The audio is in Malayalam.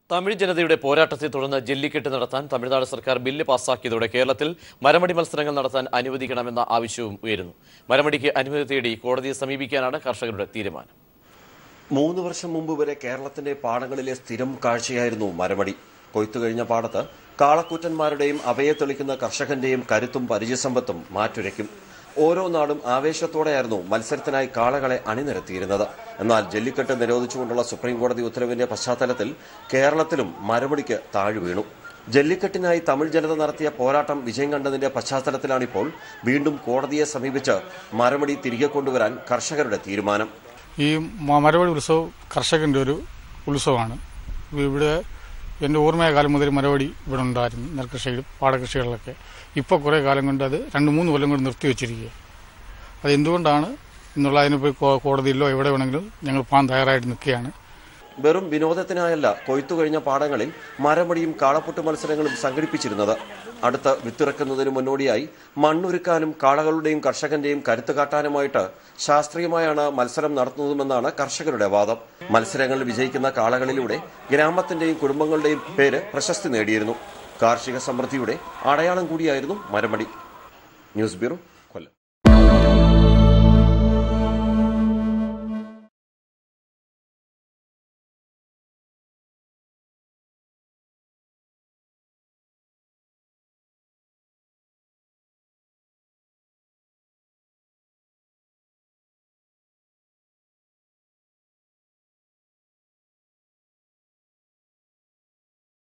തമിഴ് ജനതയുടെ പോരാട്ടത്തെ തുടർന്ന് ജല്ലിക്കെട്ട് നടത്താൻ തമിഴ്നാട് സർക്കാർ ബില്ല് പാസ്സാക്കിയതോടെ കേരളത്തിൽ മരമടി മത്സരങ്ങൾ നടത്താൻ അനുവദിക്കണമെന്ന ആവശ്യവും ഉയരുന്നു മരമടിക്ക് അനുമതി തേടി കോടതിയെ സമീപിക്കാനാണ് കർഷകരുടെ തീരുമാനം മൂന്ന് വർഷം മുമ്പ് വരെ കേരളത്തിന്റെ പാടങ്ങളിലെ സ്ഥിരം കാഴ്ചയായിരുന്നു മരമടി കൊയ്ത്തു കഴിഞ്ഞ പാടത്ത് കാളക്കൂറ്റന്മാരുടെയും അവയെ തെളിക്കുന്ന കർഷകന്റെയും കരുത്തും പരിചയസമ്പത്തും മാറ്റുരയ്ക്കും ഓരോ നാടും ആവേശത്തോടെയായിരുന്നു മത്സരത്തിനായി കാളകളെ അണിനിരത്തിയിരുന്നത് എന്നാൽ ജല്ലിക്കെട്ട് നിരോധിച്ചുകൊണ്ടുള്ള സുപ്രീം കോടതി ഉത്തരവിന്റെ പശ്ചാത്തലത്തിൽ കേരളത്തിലും മരമടിക്ക് താഴ് വീണു ജല്ലിക്കെട്ടിനായി തമിഴ് ജനത നടത്തിയ പോരാട്ടം വിജയം കണ്ടതിന്റെ പശ്ചാത്തലത്തിലാണിപ്പോൾ വീണ്ടും കോടതിയെ സമീപിച്ച് മരമടി തിരികെ കൊണ്ടുവരാൻ കർഷകരുടെ തീരുമാനം ഈ മ- മരവടി ഉത്സവം കർഷകൻ്റെ ഒരു ഉത്സവമാണ് ഇവിടെ എൻ്റെ ഓർമ്മയ കാലം മുതൽ മരവടി ഇവിടെ ഉണ്ടായിരുന്നു നെൽകൃഷിയിലും പാടകൃഷികളിലൊക്കെ ഇപ്പോൾ കുറേ കാലം കൊണ്ട് അത് രണ്ട് മൂന്ന് കൊല്ലം കൊണ്ട് നിർത്തിവെച്ചിരിക്കുക അത് എന്തുകൊണ്ടാണ് എന്നുള്ള അതിനിപ്പോൾ കോ- കോടതിയിലോ എവിടെ വേണമെങ്കിലും ഞങ്ങൾ പോകാൻ തയ്യാറായിട്ട് നിൽക്കുകയാണ് വെറും വിനോദത്തിനായല്ല കൊയ്ത്തു കഴിഞ്ഞ പാടങ്ങളിൽ മരമടിയും കാളപ്പൊട്ട് മത്സരങ്ങളും സംഘടിപ്പിച്ചിരുന്നത് അടുത്ത് വിത്തിറക്കുന്നതിന് മുന്നോടിയായി മണ്ണൊരുക്കാനും കാളകളുടെയും കർഷകന്റെയും കരുത്ത് കാട്ടാനുമായിട്ട് ശാസ്ത്രീയമായാണ് മത്സരം നടത്തുന്നതുമെന്നാണ് കർഷകരുടെ വാദം മത്സരങ്ങളിൽ വിജയിക്കുന്ന കാളകളിലൂടെ ഗ്രാമത്തിന്റെയും കുടുംബങ്ങളുടെയും പേര് പ്രശസ്തി നേടിയിരുന്നു കാർഷിക സമൃദ്ധിയുടെ അടയാളം കൂടിയായിരുന്നു മരമടി ന്യൂസ് ബ്യൂറോ